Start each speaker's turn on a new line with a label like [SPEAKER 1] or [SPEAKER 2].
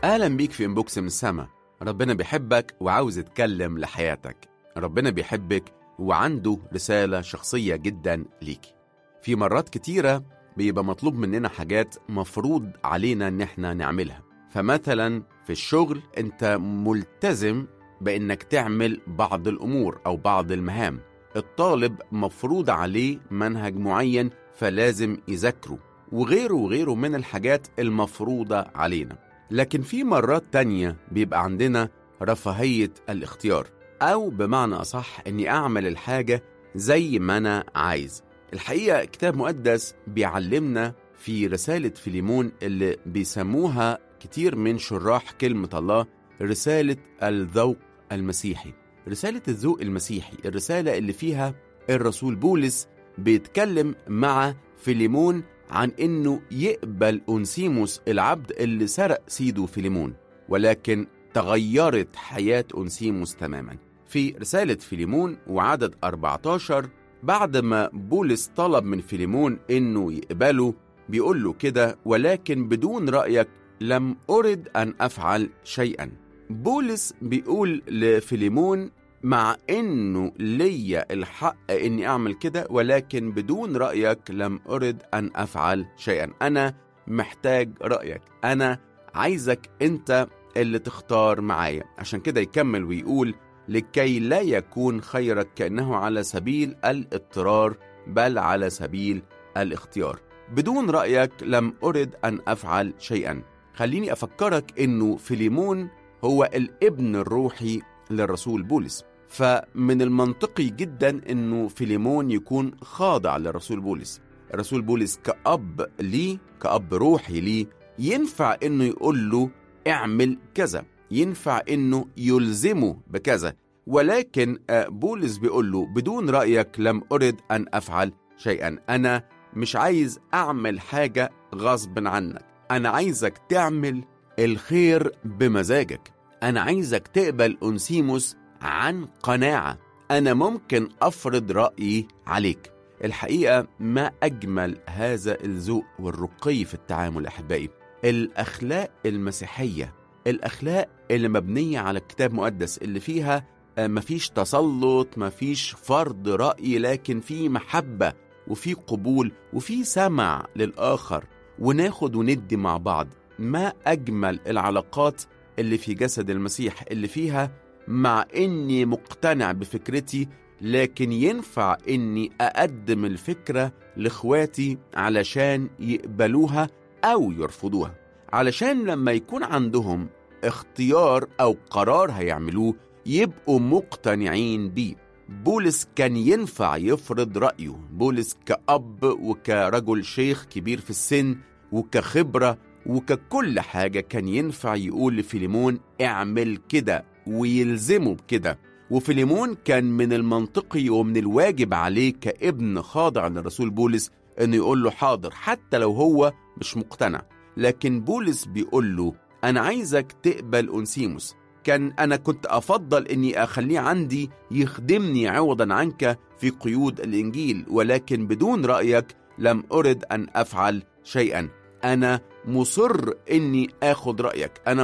[SPEAKER 1] أهلا بيك في إنبوكس من السما ربنا بيحبك وعاوز يتكلم لحياتك ربنا بيحبك وعنده رسالة شخصية جدا ليك في مرات كتيرة بيبقى مطلوب مننا حاجات مفروض علينا إن احنا نعملها فمثلا في الشغل انت ملتزم بإنك تعمل بعض الأمور أو بعض المهام الطالب مفروض عليه منهج معين فلازم يذاكره وغيره وغيره من الحاجات المفروضة علينا لكن في مرات تانية بيبقى عندنا رفاهية الاختيار أو بمعنى أصح إني أعمل الحاجة زي ما أنا عايز الحقيقة كتاب مقدس بيعلمنا في رسالة فيليمون اللي بيسموها كتير من شراح كلمة الله رسالة الذوق المسيحي رسالة الذوق المسيحي الرسالة اللي فيها الرسول بولس بيتكلم مع فيليمون عن انه يقبل انسيموس العبد اللي سرق سيده فيليمون ولكن تغيرت حياة انسيموس تماما في رسالة فيليمون وعدد 14 بعد ما بولس طلب من فيليمون انه يقبله بيقول له كده ولكن بدون رأيك لم أرد أن أفعل شيئا بولس بيقول لفيليمون مع انه ليا الحق اني اعمل كده ولكن بدون رايك لم ارد ان افعل شيئا انا محتاج رايك انا عايزك انت اللي تختار معايا عشان كده يكمل ويقول لكي لا يكون خيرك كانه على سبيل الاضطرار بل على سبيل الاختيار بدون رايك لم ارد ان افعل شيئا خليني افكرك انه فيليمون هو الابن الروحي للرسول بولس فمن المنطقي جدا انه فيليمون يكون خاضع للرسول بولس الرسول بولس كأب ليه كأب روحي ليه ينفع انه يقول له اعمل كذا ينفع انه يلزمه بكذا ولكن بولس بيقول له بدون رأيك لم أرد أن أفعل شيئا أنا مش عايز أعمل حاجة غصب عنك أنا عايزك تعمل الخير بمزاجك أنا عايزك تقبل أنسيموس عن قناعة أنا ممكن أفرض رأيي عليك الحقيقة ما أجمل هذا الذوق والرقي في التعامل أحبائي الأخلاق المسيحية الأخلاق اللي مبنية على الكتاب المقدس اللي فيها مفيش تسلط مفيش فرض رأي لكن في محبة وفي قبول وفي سمع للآخر وناخد وندي مع بعض ما أجمل العلاقات اللي في جسد المسيح اللي فيها مع اني مقتنع بفكرتي لكن ينفع اني اقدم الفكره لاخواتي علشان يقبلوها او يرفضوها علشان لما يكون عندهم اختيار او قرار هيعملوه يبقوا مقتنعين بيه بولس كان ينفع يفرض رايه بولس كاب وكرجل شيخ كبير في السن وكخبره وككل حاجه كان ينفع يقول لفيليمون اعمل كده ويلزمه بكده وفيليمون كان من المنطقي ومن الواجب عليه كابن خاضع للرسول بولس انه يقول له حاضر حتى لو هو مش مقتنع لكن بولس بيقول له انا عايزك تقبل انسيموس كان انا كنت افضل اني اخليه عندي يخدمني عوضا عنك في قيود الانجيل ولكن بدون رايك لم ارد ان افعل شيئا انا مصر اني اخد رايك انا